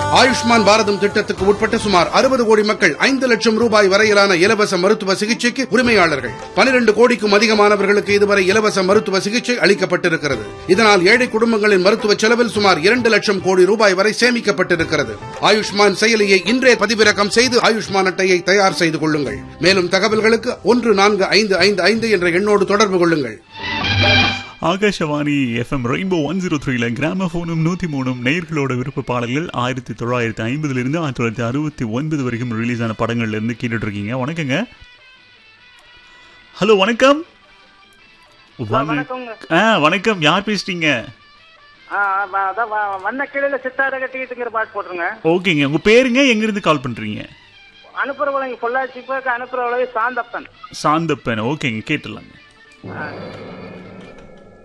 ஆயுஷ்மான் பாரதம் திட்டத்துக்கு உட்பட்ட சுமார் அறுபது கோடி மக்கள் ஐந்து லட்சம் ரூபாய் வரையிலான இலவச மருத்துவ சிகிச்சைக்கு உரிமையாளர்கள் பனிரெண்டு கோடிக்கும் அதிகமானவர்களுக்கு இதுவரை இலவச மருத்துவ சிகிச்சை அளிக்கப்பட்டிருக்கிறது இதனால் ஏழை குடும்பங்களின் மருத்துவ செலவில் சுமார் இரண்டு லட்சம் கோடி ரூபாய் வரை சேமிக்கப்பட்டிருக்கிறது ஆயுஷ்மான் செயலியை இன்றே பதிவிறக்கம் செய்து ஆயுஷ்மான் அட்டையை தயார் செய்து கொள்ளுங்கள் மேலும் தகவல்களுக்கு ஒன்று நான்கு ஐந்து ஐந்து ஐந்து என்ற எண்ணோடு தொடர்பு கொள்ளுங்கள் Akashvani FM rainbow one zero த்ரீல கிராமபோனும் நூற்றி மூணும் நேயர்களோட விருப்ப பாடல்கள் ஆயிரத்தி தொள்ளாயிரத்தி ஐம்பதுலேருந்து ஆயிரத்தி தொள்ளாயிரத்தி அறுபத்தி ஒன்பது வரைக்கும் ரிலீஸ் ஆன படங்கள்ல இருந்து கேட்டுட்டு இருக்கீங்க வணக்கங்க ஹலோ வணக்கம் வண- வணக்கங்க ஆ வணக்கம் யார் பேசுறீங்க ஆ, வ- அதான் வ- வண்ண கிளையில சித்தாட கட்டிக்கிட்டுங்கிற பாட்டு போட்டுருங்க ஓகேங்க உங்க பேருங்க எங்கிருந்து கால் பண்றீங்க அனுப்புறவளங்க பொள்ளாச்சி போய் அனுப்புறவளவு சாந்தப்பன் சாந்தப்பன் ஓகேங்க கேட்டுலாங்க ஆ.